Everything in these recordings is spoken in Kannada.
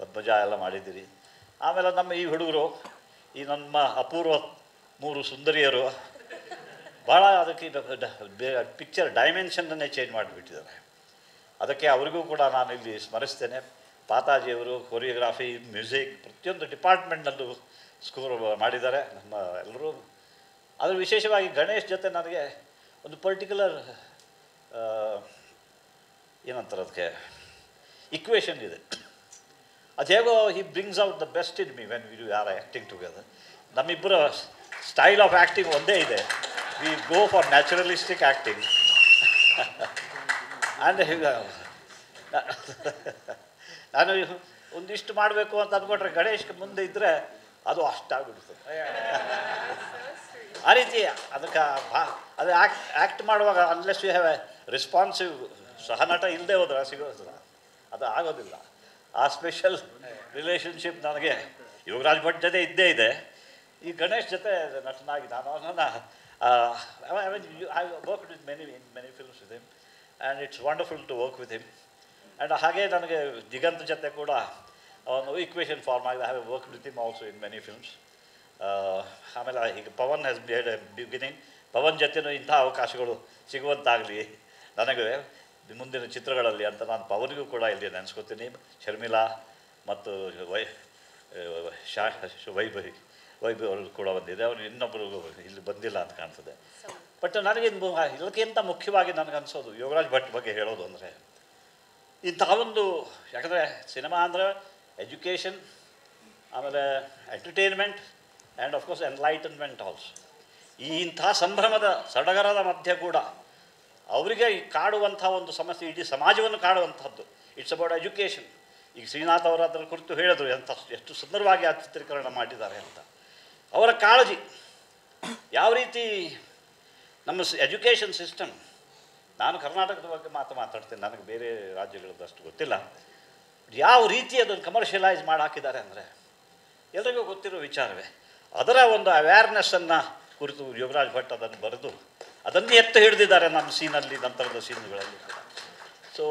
ಪದ್ಮಜ ಎಲ್ಲ ಮಾಡಿದ್ದೀರಿ ಆಮೇಲೆ ನಮ್ಮ ಈ ಹುಡುಗರು ಈ ನಮ್ಮ ಅಪೂರ್ವ ಮೂರು ಸುಂದರಿಯರು ಭಾಳ ಅದಕ್ಕೆ ಪಿಕ್ಚರ್ ಡೈಮೆನ್ಷನ್ನನ್ನೇ ಚೇಂಜ್ ಮಾಡಿಬಿಟ್ಟಿದ್ದಾರೆ ಅದಕ್ಕೆ ಅವರಿಗೂ ಕೂಡ ನಾನು ಇಲ್ಲಿ ಸ್ಮರಿಸ್ತೇನೆ ಪಾತಾಜಿಯವರು ಕೊರಿಯೋಗ್ರಾಫಿ ಮ್ಯೂಸಿಕ್ ಪ್ರತಿಯೊಂದು ಡಿಪಾರ್ಟ್ಮೆಂಟ್ನಲ್ಲೂ ಸ್ಕೋರ್ ಮಾಡಿದ್ದಾರೆ ನಮ್ಮ ಎಲ್ಲರೂ ಅದ್ರ ವಿಶೇಷವಾಗಿ ಗಣೇಶ್ ಜೊತೆ ನನಗೆ ಒಂದು ಪರ್ಟಿಕ್ಯುಲರ್ ಏನಂತಾರೆ ಅದಕ್ಕೆ ಇಕ್ವೇಷನ್ ಇದೆ ಅದು ಹೇಗೋ he brings out the best in me when we you are acting together ನಮ್ಮಿಬ್ಬರ ಸ್ಟೈಲ್ ಆಫ್ ಆ್ಯಕ್ಟಿಂಗ್ ಒಂದೇ ಇದೆ we go for naturalistic acting and ನಾನು ಒಂದಿಷ್ಟು ಮಾಡಬೇಕು ಅಂತ ಅಂದ್ಕೊಂಡ್ರೆ ಗಣೇಶ್ ಮುಂದೆ ಇದ್ದರೆ ಅದು ಅಷ್ಟಾಗ್ಬಿಡ್ತದೆ ಆ ರೀತಿ ಅದಕ್ಕೆ ಭಾ ಅದು ಆ್ಯಕ್ಟ್ ಆ್ಯಕ್ಟ್ ಮಾಡುವಾಗ unless you have a responsive ಸಹನಟ ಇಲ್ಲದೆ ಹೋದ್ರೆ ಸಿಗೋದಿಲ್ಲ ಅದು ಆಗೋದಿಲ್ಲ ಆ ಸ್ಪೆಷಲ್ ರಿಲೇಷನ್ಶಿಪ್ ನನಗೆ ಯೋಗರಾಜ್ ಭಟ್ ಜೊತೆ ಇದ್ದೇ ಇದೆ ಈ ಗಣೇಶ್ ಜೊತೆ ನಟನಾಗಿ ನಾನು ಅವನನ್ನು I work with many in many films with him and it's wonderful to work with him and ಹಾಗೆ ನನಗೆ ದಿಗಂತ್ ಜೊತೆ ಕೂಡ ಅವನು ಈಕ್ವೇಷನ್ ಫಾರ್ಮ್ ಆಗಿದೆ have work with him also in many films ಆಮೇಲೆ ಈಗ Pavan has made a beginning Pavan ಜೊತೆನೂ ಇಂಥ ಅವಕಾಶಗಳು ಸಿಗುವಂತಾಗಲಿ ನನಗೆ ಮುಂದಿನ ಚಿತ್ರಗಳಲ್ಲಿ ಅಂತ ನಾನು ಪವನ್ಗೂ ಕೂಡ ಇಲ್ಲಿ ನೆನೆಸ್ಕೊತೀನಿ ಶರ್ಮಿಳಾ ಮತ್ತು ವೈ ಶಾ ವೈಭವಿ ವೈಭವಿ ಅವರು ಕೂಡ ಬಂದಿದೆ ಅವರು ಇನ್ನೊಬ್ಬರು ಇಲ್ಲಿ ಬಂದಿಲ್ಲ ಅಂತ ಕಾಣ್ತದೆ ಬಟ್ ನನಗೆ ಇನ್ನು ಇದಕ್ಕಿಂತ ಮುಖ್ಯವಾಗಿ ನನಗನ್ಸೋದು ಯೋಗರಾಜ್ ಭಟ್ ಬಗ್ಗೆ ಹೇಳೋದು ಅಂದರೆ ಇಂತಹ ಒಂದು ಯಾಕಂದರೆ ಸಿನಿಮಾ ಅಂದರೆ ಎಜುಕೇಷನ್ ಆಮೇಲೆ entertainment and of course enlightenment also ಈ ಇಂಥ ಸಂಭ್ರಮದ ಸಡಗರದ ಮಧ್ಯೆ ಕೂಡ ಅವರಿಗೆ ಈ ಕಾಡುವಂಥ ಒಂದು ಸಮಸ್ಯೆ ಇಡೀ ಸಮಾಜವನ್ನು ಕಾಡುವಂಥದ್ದು ಇಟ್ಸ್ ಅಬೌಟ್ ಎಜುಕೇಷನ್ ಈಗ ಶ್ರೀನಾಥ್ ಅವರು ಅದರ ಕುರಿತು ಹೇಳಿದರು ಎಂಥ ಎಷ್ಟು ಸುಂದರವಾಗಿ ಆ ಚಿತ್ರೀಕರಣ ಮಾಡಿದ್ದಾರೆ ಅಂತ ಅವರ ಕಾಳಜಿ ಯಾವ ರೀತಿ ನಮ್ಮ ಎಜುಕೇಷನ್ ಸಿಸ್ಟಮ್ ನಾನು ಕರ್ನಾಟಕದ ಬಗ್ಗೆ ಮಾತು ಮಾತಾಡ್ತೇನೆ ನನಗೆ ಬೇರೆ ರಾಜ್ಯಗಳದ್ದು ಅಷ್ಟು ಗೊತ್ತಿಲ್ಲ ಯಾವ ರೀತಿ ಅದನ್ನು ಕಮರ್ಷಿಯಲೈಸ್ ಮಾಡಿ ಹಾಕಿದ್ದಾರೆ ಅಂದರೆ ಎಲ್ರಿಗೂ ಗೊತ್ತಿರೋ ವಿಚಾರವೇ ಅದರ ಒಂದು ಅವೇರ್ನೆಸ್ಸನ್ನು ಕುರಿತು ಯೋಗರಾಜ್ ಭಟ್ ಅದನ್ನು ಬರೆದು ಅದನ್ನೇ ಎತ್ತು ಹಿಡಿದಿದ್ದಾರೆ ನಮ್ಮ ಸೀನಲ್ಲಿ ನಂತರದ ಸೀನ್ಗಳಲ್ಲಿ ಕೂಡ ಸೊ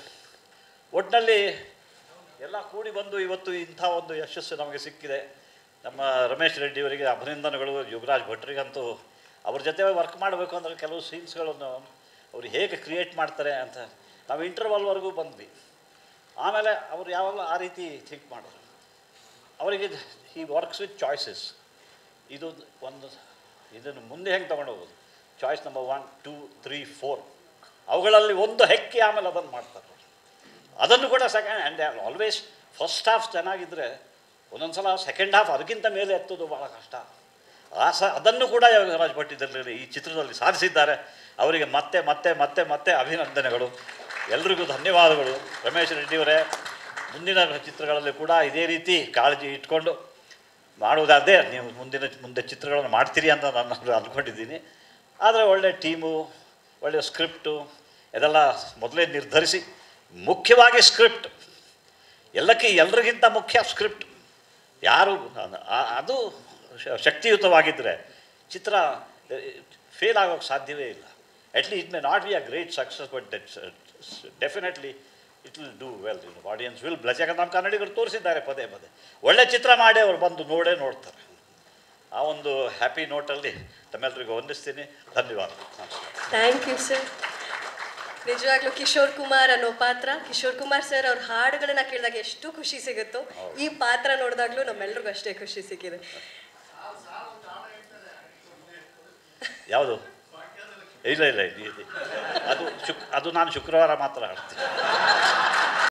ಒಟ್ಟಿನಲ್ಲಿ ಎಲ್ಲ ಕೂಡಿ ಬಂದು ಇವತ್ತು ಇಂಥ ಒಂದು ಯಶಸ್ಸು ನಮಗೆ ಸಿಕ್ಕಿದೆ ನಮ್ಮ ರಮೇಶ್ ರೆಡ್ಡಿಯವರಿಗೆ ಅಭಿನಂದನೆಗಳು ಯೋಗರಾಜ್ ಭಟ್ರಿಗಂತೂ ಅವ್ರ ಜೊತೆ ವರ್ಕ್ ಮಾಡಬೇಕು ಅಂದರೆ ಕೆಲವು ಸೀನ್ಸ್ಗಳನ್ನು ಅವ್ರು ಹೇಗೆ ಕ್ರಿಯೇಟ್ ಮಾಡ್ತಾರೆ ಅಂತ ನಾವು ಇಂಟರ್ವಲ್ವರೆಗೂ ಬಂದ್ವಿ ಆಮೇಲೆ ಅವರು ಯಾವಾಗಲೂ ಆ ರೀತಿ ಥಿಂಕ್ ಮಾಡೋರು ಅವರಿಗೆ ಈ ವರ್ಕ್ಸ್ ವಿತ್ ಚಾಯ್ಸಸ್ ಇದು ಒಂದು ಇದನ್ನು ಮುಂದೆ ಹೆಂಗೆ ತೊಗೊಂಡು ಹೋಗೋದು choice number one two three four ಅವುಗಳಲ್ಲಿ ಒಂದು ಹೆಕ್ಕಿ ಆಮೇಲೆ ಅದನ್ನು ಮಾಡ್ತಾರೆ ಅದನ್ನು ಕೂಡ second and always first half ಚೆನ್ನಾಗಿದ್ದರೆ ಒಂದೊಂದು ಸಲ ಸೆಕೆಂಡ್ ಹಾಫ್ ಅದಕ್ಕಿಂತ ಮೇಲೆ ಎತ್ತೋದು ಭಾಳ ಕಷ್ಟ ಆ ಸ ಅದನ್ನು ಕೂಡ ಯೋಗರಾಜ್ ಭಟ್ ಇದರಲ್ಲಿ ಈ ಚಿತ್ರದಲ್ಲಿ ಸಾಧಿಸಿದ್ದಾರೆ ಅವರಿಗೆ ಮತ್ತೆ ಮತ್ತೆ ಮತ್ತೆ ಮತ್ತೆ ಅಭಿನಂದನೆಗಳು ಎಲ್ರಿಗೂ ಧನ್ಯವಾದಗಳು ರಮೇಶ್ ರೆಡ್ಡಿಯವರೇ ಮುಂದಿನ ಚಿತ್ರಗಳಲ್ಲಿ ಕೂಡ ಇದೇ ರೀತಿ ಕಾಳಜಿ ಇಟ್ಕೊಂಡು ಮಾಡುವುದಾದರೆ ನೀವು ಮುಂದಿನ ಮುಂದೆ ಚಿತ್ರಗಳನ್ನು ಮಾಡ್ತೀರಿ ಅಂತ ನಾನು ಅಂದ್ಕೊಂಡಿದ್ದೀನಿ ಆದರೆ ಒಳ್ಳೆಯ ಟೀಮು ಒಳ್ಳೆಯ ಸ್ಕ್ರಿಪ್ಟು ಇದೆಲ್ಲ ಮೊದಲೇ ನಿರ್ಧರಿಸಿ ಮುಖ್ಯವಾಗಿ ಸ್ಕ್ರಿಪ್ಟ್ ಎಲ್ಲಕ್ಕೆ ಎಲ್ರಿಗಿಂತ ಮುಖ್ಯ ಸ್ಕ್ರಿಪ್ಟ್ ಯಾರು ಆ- ಅದು ಶ- ಶಕ್ತಿಯುತವಾಗಿದ್ದರೆ ಚಿತ್ರ ಫೇಲ್ ಆಗೋಕ್ಕೆ ಸಾಧ್ಯವೇ ಇಲ್ಲ at least it may not be a great success but that's definitely it will do well audience will bless ಯಾಕಂದ್ರೆ ನಮ್ಮ ಕನ್ನಡಿಗರು ತೋರಿಸಿದ್ದಾರೆ ಪದೇ ಪದೇ ಒಳ್ಳೆ ಚಿತ್ರ ಮಾಡಿ ಅವ್ರು ಬಂದು ನೋಡೇ ನೋಡ್ತಾರೆ ಆ ಒಂದು ಹ್ಯಾಪಿ ನೋಟಲ್ಲಿ ತಮ್ಮೆಲ್ಲರಿಗೂ ವಂದಿಸ್ತೀನಿ ಧನ್ಯವಾದ ನಮಸ್ಕಾರ ಥ್ಯಾಂಕ್ ಯು ಸರ್ ನಿಜವಾಗ್ಲೂ ಕಿಶೋರ್ ಕುಮಾರ್ ಅನ್ನೋ ಪಾತ್ರ ಕಿಶೋರ್ ಕುಮಾರ್ ಸರ್ ಅವ್ರ ಹಾಡುಗಳನ್ನ ಕೇಳಿದಾಗ ಎಷ್ಟು ಖುಷಿ ಸಿಗುತ್ತೋ ಈ ಪಾತ್ರ ನೋಡಿದಾಗ್ಲೂ ನಮ್ಮೆಲ್ರಿಗೂ ಅಷ್ಟೇ ಖುಷಿ ಸಿಕ್ಕಿದೆ ಯಾವುದು ಇಲ್ಲ ಇಲ್ಲ ಇಲ್ಲ, ಇಲ್ಲ. ಅದು ಶುಕ್ ಅದು ನಾನು ಶುಕ್ರವಾರ ಮಾತ್ರ ಹಾಡ್ತೀನಿ